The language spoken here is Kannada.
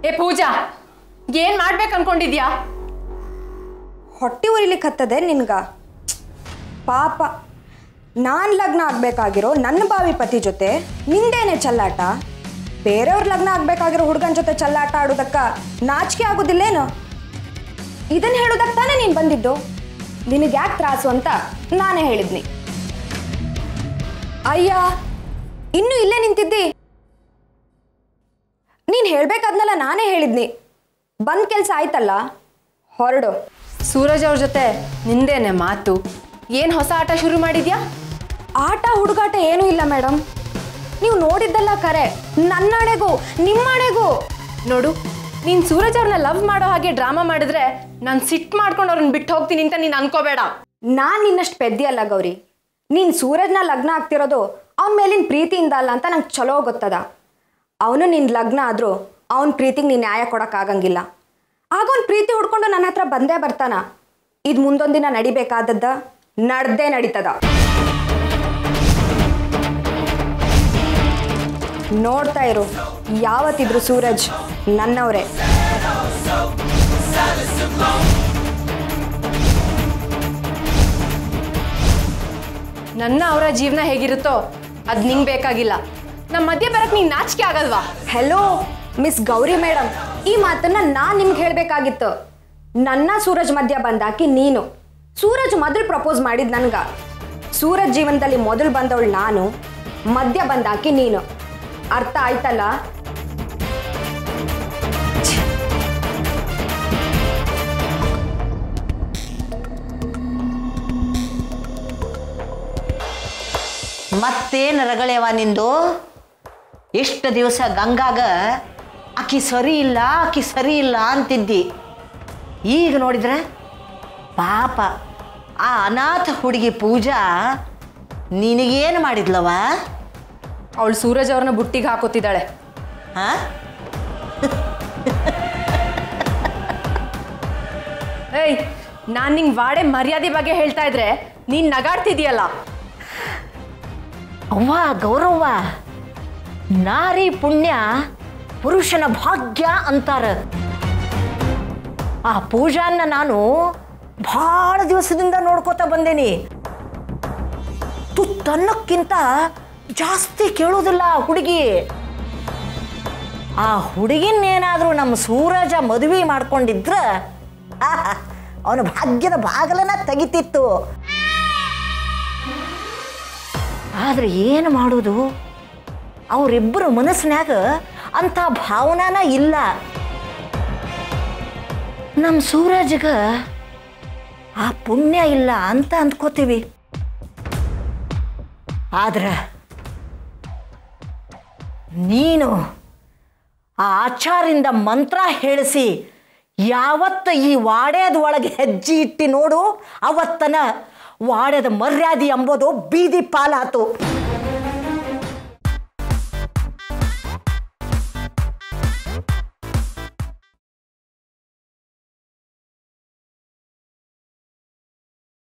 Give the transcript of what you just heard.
ಏ ಪೂಜಾ ಏನ್ ಮಾಡ್ಬೇಕು ಅನ್ಕೊಂಡಿದ್ಯಾ ಹೊಟ್ಟೆ ಉರಿಲಿಕ್ಕೆ ಹತ್ತದೆ ನಿನ್ಗ ಪಾಪ ನಾನು ಲಗ್ನ ಆಗ್ಬೇಕಾಗಿರೋ ನನ್ನ ಬಾವಿ ಪತಿ ಜೊತೆ ನಿಂದೇನೆ ಚಲ್ಲಾಟ ಬೇರೆಯವ್ರ ಲಗ್ನ ಆಗ್ಬೇಕಾಗಿರೋ ಹುಡುಗನ ಜೊತೆ ಚಲ್ಲಾಟ ಆಡೋದಕ್ಕ ನಾಚಿಕೆ ಆಗೋದಿಲ್ಲೇನು ಇದನ್ನ ಹೇಳೋದಕ್ಕೆ ತಾನೇ ನೀನು ಬಂದಿದ್ದು ನಿನಗೆ ಯಾಕೆ ತ್ರಾಸು ಅಂತ ನಾನೇ ಹೇಳಿದ್ನಿ ಅಯ್ಯ ಇನ್ನೂ ಇಲ್ಲೇ ನಿಂತಿದ್ದಿ ನೀನು ಹೇಳ್ಬೇಕಾದ್ನಲ್ಲ ನಾನೇ ಹೇಳಿದ್ನಿ ಬಂದ್ ಕೆಲಸ ಆಯ್ತಲ್ಲ ಹೊರಡು ಸೂರಜ್ ಅವ್ರ ಜೊತೆ ನಿಂದೇನೆ ಮಾತು ಏನ್ ಹೊಸ ಆಟ ಶುರು ಮಾಡಿದ್ಯಾ ಆಟ ಹುಡುಗಾಟ ಏನೂ ಇಲ್ಲ ಮೇಡಮ್ ನೀವು ನೋಡಿದ್ದಲ್ಲ ಕರೆ ನನ್ನಣೆಗೂ ನಿಮ್ಮಣೆಗೂ ನೋಡು ನೀನ್ ಸೂರಜ್ ಅವ್ರನ್ನ ಲವ್ ಮಾಡೋ ಹಾಗೆ ಡ್ರಾಮಾ ಮಾಡಿದ್ರೆ ನಾನು ಸಿಟ್ ಮಾಡ್ಕೊಂಡು ಅವ್ರನ್ನ ಬಿಟ್ಟು ಹೋಗ್ತೀನಿ ಅಂತ ನೀನ್ ಅನ್ಕೋಬೇಡ ನಾನು ನಿನ್ನಷ್ಟು ಪೆದ್ದಿ ಅಲ್ಲ ಗೌರಿ ನೀನು ಸೂರಜ್ನ ಲಗ್ನ ಆಗ್ತಿರೋದು ಅವನ ಮೇಲಿನ ಪ್ರೀತಿಯಿಂದ ಅಲ್ಲ ಅಂತ ನಂಗೆ ಚಲೋ ಗೊತ್ತದ ಅವನು ನಿನ್ನ ಲಗ್ನ ಆದರೂ ಅವನ ಪ್ರೀತಿಗೆ ನೀನು ನ್ಯಾಯ ಕೊಡೋಕ್ಕಾಗಂಗಿಲ್ಲ ಆಗ ಅವ್ನ ಪ್ರೀತಿ ಹುಡ್ಕೊಂಡು ನನ್ನ ಹತ್ರ ಬಂದೇ ಬರ್ತಾನ ಇದು ಮುಂದೊಂದಿನ ನಡಿಬೇಕಾದದ್ದ ನಡ್ದೇ ನಡೀತದ ನೋಡ್ತಾ ಇರು ಯಾವತ್ತಿದ್ರು ಸೂರಜ್ ನನ್ನವರೇ ನನ್ನ ಅವರ ಜೀವನ ಹೇಗಿರುತ್ತೋ ಅದ್ ನಿಂಗ್ ಬೇಕಾಗಿಲ್ಲ ನಮ್ಮ ಮಧ್ಯೆ ಬರಕ್ ನೀನ್ ನಾಚಿಕೆ ಆಗಲ್ವಾ ಹೆಲೋ ಮಿಸ್ ಗೌರಿ ಮೇಡಮ್ ಈ ಮಾತನ್ನ ನಾನು ನಿಮ್ಗೆ ಹೇಳಬೇಕಾಗಿತ್ತು ನನ್ನ ಸೂರಜ್ ಮಧ್ಯ ಬಂದಾಕಿ ನೀನು ಸೂರಜ್ ಮೊದಲು ಪ್ರಪೋಸ್ ಮಾಡಿದ್ ನನ್ಗ ಸೂರಜ್ ಜೀವನದಲ್ಲಿ ಮೊದಲು ಬಂದವಳು ನಾನು ಮಧ್ಯ ಬಂದಾಕಿ ನೀನು ಅರ್ಥ ಆಯ್ತಲ್ಲ ಮತ್ತೇನು ರಗಳೆವ ನಿಂದು ಎಷ್ಟು ದಿವಸ ಗಂಗಾಗ ಆಕಿ ಸರಿ ಇಲ್ಲ ಆಕಿ ಸರಿ ಇಲ್ಲ ಅಂತಿದ್ದಿ ಈಗ ನೋಡಿದ್ರೆ ಪಾಪ ಆ ಅನಾಥ ಹುಡುಗಿ ಪೂಜಾ ನಿನಗೇನು ಮಾಡಿದ್ಲವ ಅವಳು ಸೂರಜ್ ಅವ್ರನ್ನ ಬುಟ್ಟಿಗೆ ಹಾಕೋತಿದ್ದಾಳೆ ಹಾಂ ಏಯ್ ನಾನ್ ನಿಂಗ್ ವಾಡೆ ಮರ್ಯಾದೆ ಬಗ್ಗೆ ಹೇಳ್ತಾ ಇದ್ರೆ ನೀನ್ ನಗಾಡ್ತಿದೀಯಲ್ಲ ಅವ್ವ ಗೌರವ್ವ ನಾರಿ ಪುಣ್ಯ ಪುರುಷನ ಭಾಗ್ಯ ಅಂತಾರ ಆ ಪೂಜಾನ್ನ ನಾನು ಭಾಳ ದಿವಸದಿಂದ ನೋಡ್ಕೋತಾ ಬಂದೇನಿ ತುತ್ತನ್ನಕ್ಕಿಂತ ಜಾಸ್ತಿ ಕೇಳೋದಿಲ್ಲ ಆ ಹುಡುಗಿ ಆ ಹುಡುಗಿನೇನಾದರೂ ನಮ್ಮ ಸೂರಜ ಮದುವೆ ಮಾಡ್ಕೊಂಡಿದ್ರ ಅವನ ಭಾಗ್ಯದ ಬಾಗಲನ ತೆಗಿತಿತ್ತು ಆದ್ರೆ ಏನು ಮಾಡೋದು ಅವರಿಬ್ಬರು ಮನಸ್ಸಿನ್ಯಾಗ ಅಂಥ ಭಾವನಾನ ಇಲ್ಲ ನಮ್ಮ ಸೂರಜ್ಗ ಆ ಪುಣ್ಯ ಇಲ್ಲ ಅಂತ ಅಂದ್ಕೋತೀವಿ ಆದ್ರೆ ನೀನು ಆ ಆಚಾರಿಂದ ಮಂತ್ರ ಹೇಳಿಸಿ ಯಾವತ್ತ ಈ ವಾಡ್ಯದ ಒಳಗೆ ಹೆಜ್ಜೆ ಇಟ್ಟಿ ನೋಡು ಅವತ್ತನ ವಾಡ್ಯದ ಮರ್ಯಾದೆ ಎಂಬುದು ಬೀದಿ ಪಾಲಾತು